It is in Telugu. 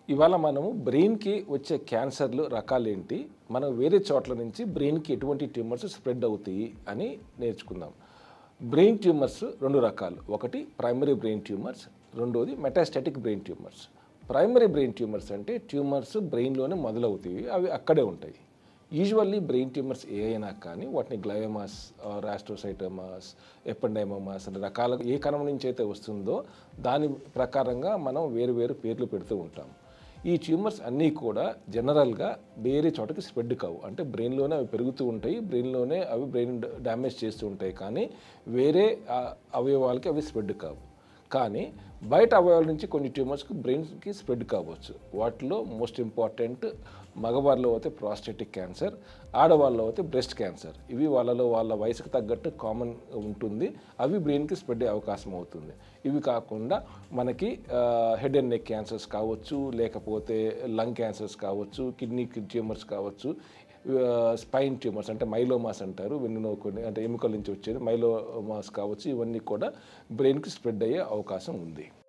ఇవాళ మనము బ్రెయిన్కి వచ్చే క్యాన్సర్లు రకాలేంటి మనం వేరే చోట్ల నుంచి బ్రెయిన్కి ఎటువంటి ట్యూమర్స్ స్ప్రెడ్ అవుతాయి అని నేర్చుకుందాం బ్రెయిన్ ట్యూమర్స్ రెండు రకాలు ఒకటి ప్రైమరీ బ్రెయిన్ ట్యూమర్స్ రెండోది metastatic brain tumours primary brain tumours అంటే ట్యూమర్స్ బ్రెయిన్లోనే మొదలవుతాయి అవి అక్కడే ఉంటాయి యూజువల్లీ బ్రెయిన్ ట్యూమర్స్ ఏ అయినా కానీ వాటిని గ్లయోమాస్ రాస్ట్రోసైటోమాస్ ఎపెండైమోమాస్ అనే రకాలుగా ఏ కణం నుంచి అయితే వస్తుందో దాని ప్రకారంగా మనం వేరు వేరు పేర్లు పెడుతూ ఉంటాం ఈ ట్యూమర్స్ అన్నీ కూడా జనరల్గా వేరే చోటకి స్ప్రెడ్ కావు అంటే బ్రెయిన్లోనే అవి పెరుగుతూ ఉంటాయి బ్రెయిన్లోనే అవి బ్రెయిన్ డ్యామేజ్ చేస్తూ ఉంటాయి కానీ వేరే ఆ, అవయవాలకి అవి స్ప్రెడ్ కావు కానీ బయట అవయవాల నుంచి కొన్ని ట్యూమర్స్కి బ్రెయిన్కి స్ప్రెడ్ కావచ్చు వాటిలో మోస్ట్ ఇంపార్టెంట్ మగవారిలో అయితే ప్రాస్టేటిక్ క్యాన్సర్ ఆడవాళ్ళలో అయితే బ్రెస్ట్ క్యాన్సర్ ఇవి వాళ్ళలో వాళ్ళ వయసుకు తగ్గట్టు కామన్ ఉంటుంది అవి బ్రెయిన్కి స్ప్రెడ్ అయ్యే అవకాశం అవుతుంది ఇవి కాకుండా మనకి హెడ్ అండ్ నెక్ క్యాన్సర్స్ కావచ్చు లేకపోతే లంగ్ క్యాన్సర్స్ కావచ్చు కిడ్నీ ట్యూమర్స్ కావచ్చు స్పైన్ ట్యూమర్స్ అంటే మైలోమాస్ అంటారు వెన్నులో కొన్ని అంటే ఎముకల నుంచి వచ్చేది మైలోమాస్ కావచ్చు ఇవన్నీ కూడా బ్రెయిన్కి స్ప్రెడ్ అయ్యే అవకాశం ఉంది